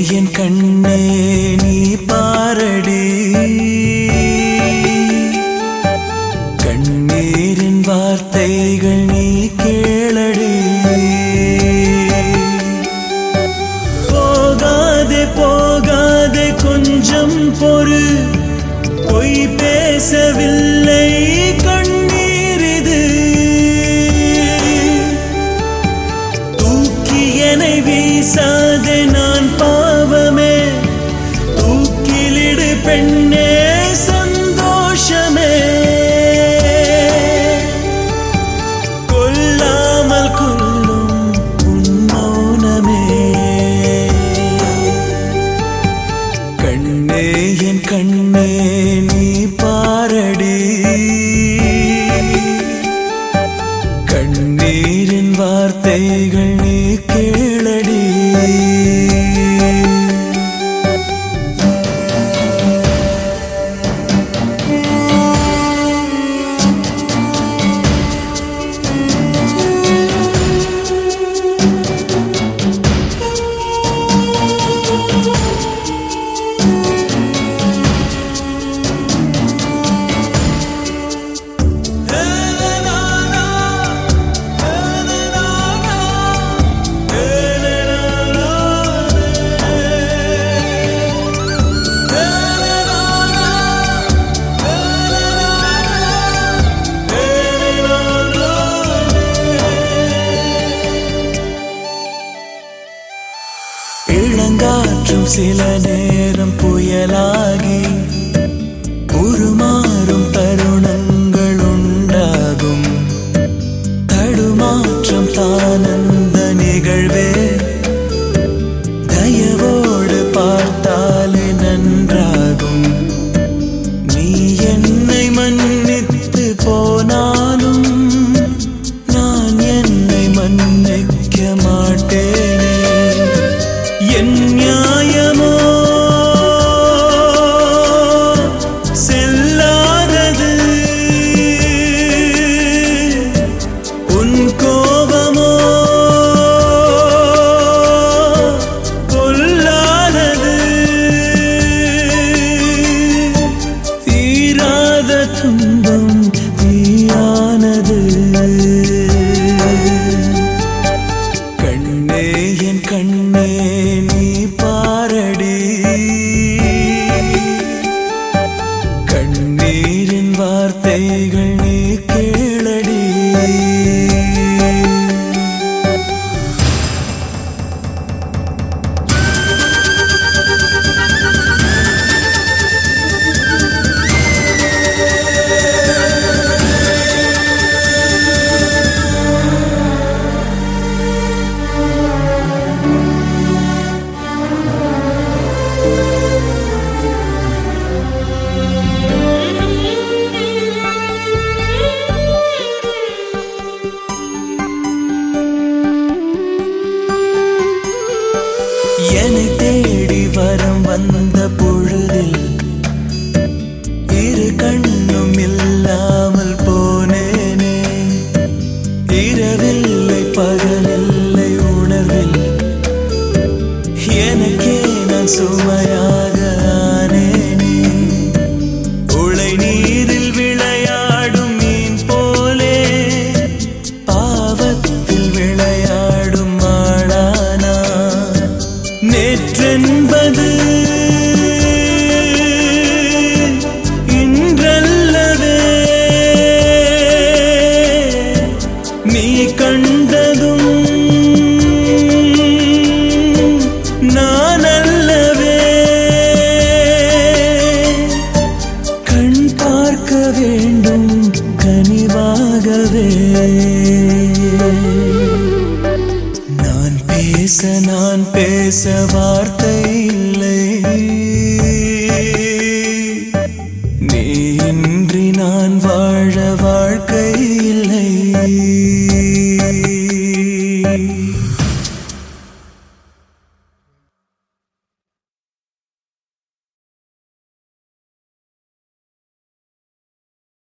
என் கண்ணே நீ பாரடி கண்ணீரின் வார்த்தைகள் நீ கேளடி போகாதே போகாதே கொஞ்சம் பொறு பொய் பேசவில்லை கண்ணீர் இது தூக்கி என்னை வீசாதே நான் பாவமே தூக்கிலிடு பெண்ணே சந்தோஷமே கொல்லாமல் கொல்லும் உன் மௌனமே கண்ணே என் கண்ணே நீ பாரடி கண்ணீரின் வார்த்தைகள் நீ கேளடி இளங்காற்றும் சில நேரம் புயலாகி உருமாறும் தருணங்கள் உண்டாகும் தடுமாற்றம் தானந்த நிகழ்வே தயவோடு பார்த்தாலே நன்றாகும் நீ என்னை மன்னித்து போனாலும் நான் என்னை மன்னிக்க மாட்டேனே என் நியாயமோ செல்லாதது உன் கோபமோ கொல்லாதது தீராத துன்பம் தீயானது கண்ணே என் கண்ணே நீ பாரடி கண்ணீரின் வார்த்தைகள் நீ கேளடி என்னை தேடி வரம் வந்த பொழுதில் இரு கண்ணும் இல்லாமல் போனேனே இரவில்லை பகலில்லை உணர்வில் எனக்கே நான் சுமையாக ஆனேனே உளை நீரில் விளையாடும் மீன் போலே பாவத்தில் விளையாடும் ஆளானா நேற்றென்பது இன்றல்லவே நீ கண்டதும் நான் அல்லவே கண் பார்க்க வேண்டும் கனிவாகவே நான் பேச நான் பேச வார்த்தை இல்லை நீ இன்றி நான் வாழ வாழ்க்கை